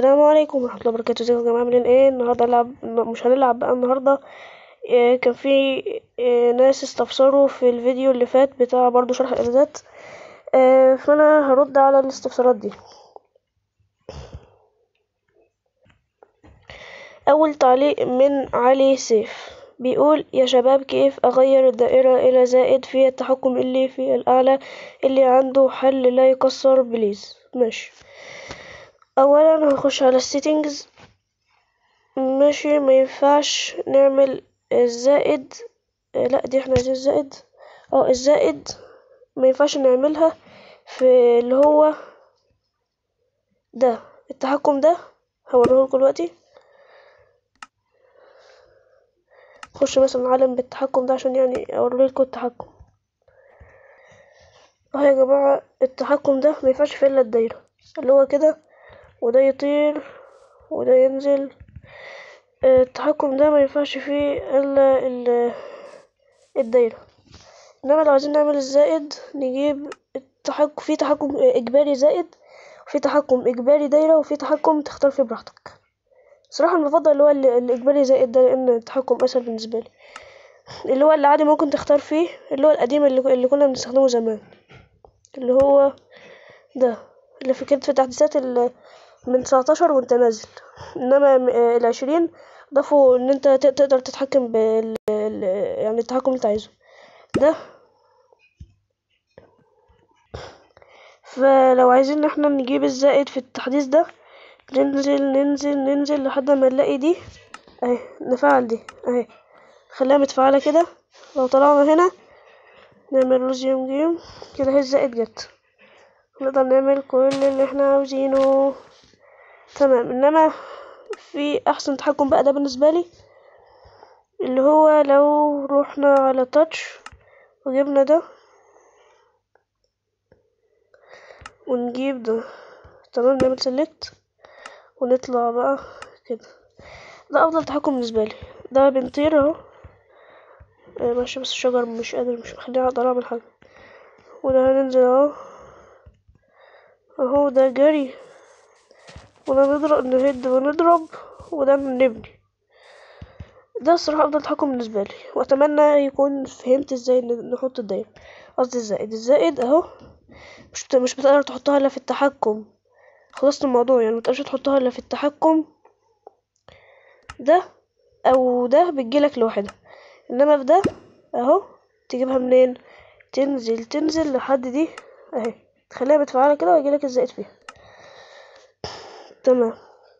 السلام عليكم ورحمة الله وبركاته ازيكم يا جماعة عاملين ايه النهاردة نلعب مش هنلعب بقى النهاردة إيه كان في إيه ناس استفسروا في الفيديو اللي فات بتاع برضو شرح الإعدادات إيه فأنا هرد على الاستفسارات دي أول تعليق من علي سيف بيقول يا شباب كيف أغير الدائرة إلى زائد في التحكم اللي في الأعلى اللي عنده حل لا يكسر بليز ماشي اولا هنخش على السيتنجز ماشي ما ينفعش نعمل الزائد لا دي احنا عايزين الزائد اه الزائد ما ينفعش نعملها في اللي هو ده التحكم ده هوريهولكوا دلوقتي خش مثلا عالم بالتحكم ده عشان يعني اوريلكوا التحكم اهو يا جماعة التحكم ده ما ينفعش في الا الدايرة اللي هو كده وده يطير وده ينزل التحكم ده ما ينفعش فيه الا الدايرة انما لو عايزين نعمل الزائد نجيب التحكم في تحكم اجباري زائد وفي تحكم اجباري دايرة وفي تحكم تختار فيه براحتك صراحة المفضل اللي هو الاجباري زائد ده لان التحكم اسهل بالنسبة لي اللي هو اللي عادي ممكن تختار فيه اللي هو القديم اللي, اللي كنا بنستخدمه زمان اللي هو ده اللي في كانت في تحديثات من 19 وانت نازل انما العشرين ضافوا ان انت تقدر تتحكم بال يعني التحكم اللي انت عايزه ده فلو عايزين ان احنا نجيب الزائد في التحديث ده ننزل ننزل ننزل لحد ما نلاقي دي اهي نفعل دي اهي خليها متفعلة كده لو طلعنا هنا نعمل روزيوم جيم كده هي الزائد جت نقدر نعمل كل اللي احنا عاوزينه تمام انما في احسن تحكم بقى ده بالنسبه لي اللي هو لو رحنا على تاتش وجبنا ده ونجيب ده تمام نعمل سيلكت ونطلع بقى كده ده افضل تحكم بالنسبه لي ده بنطير اهو ماشي بس الشجر مش قادر مش مخليني اقدر اعمل حاجه وده هننزل اهو اهو ده جري وده نضرب نهد ونضرب وده نبني ده الصراحة أفضل تحكم بالنسبة لي وأتمنى يكون فهمت ازاي نحط الدايرة قصدي الزائد الزائد اهو مش مش بتقدر تحطها إلا في التحكم خلصت الموضوع يعني متقدرش تحطها إلا في التحكم ده أو ده بتجيلك لوحدها إنما في ده اهو تجيبها منين تنزل تنزل لحد دي اهي تخليها متفعلة كده ويجيلك الزائد فيها تمام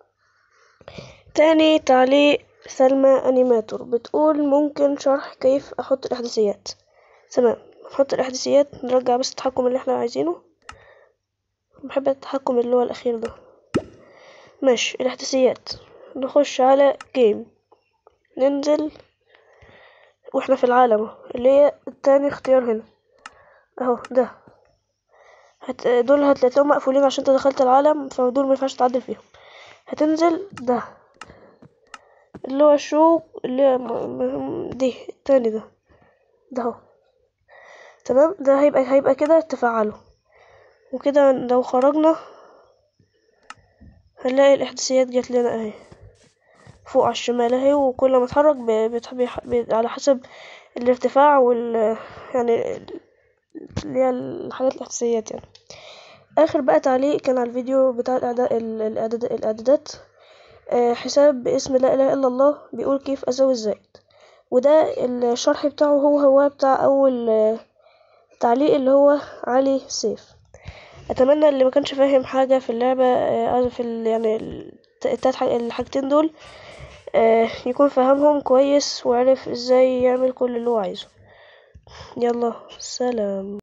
تاني تعليق سلمى انيماتور بتقول ممكن شرح كيف احط الاحداثيات تمام نحط الاحداثيات نرجع بس التحكم اللي احنا عايزينه بحب التحكم اللي هو الاخير ده ماشي الاحداثيات نخش على جيم ننزل واحنا في العالم اللي هي التاني اختيار هنا اهو ده هت... دول هتلاقيهم مقفولين عشان انت دخلت العالم فدول مينفعش تعدل فيهم هتنزل ده اللي هو شو اللي هي دي التاني ده ده اهو تمام ده هيبقى هيبقى كده تفعله وكده لو خرجنا هنلاقي الاحداثيات جات لنا اهي فوق على الشمال اهي وكل ما اتحرك على حسب الارتفاع وال يعني اللي هي الحاجات الأساسيات يعني آخر بقى تعليق كان على الفيديو بتاع الإعداد الإعداد الإعدادات آه حساب باسم لا إله إلا الله بيقول كيف أزوج الزائد وده الشرح بتاعه هو هو بتاع أول آه تعليق اللي هو علي سيف أتمنى اللي ما كانش فاهم حاجة في اللعبة آه في ال يعني التلات الحاجتين دول يكون فهمهم كويس وعرف ازاي يعمل كل اللي هو عايزه يلا سلام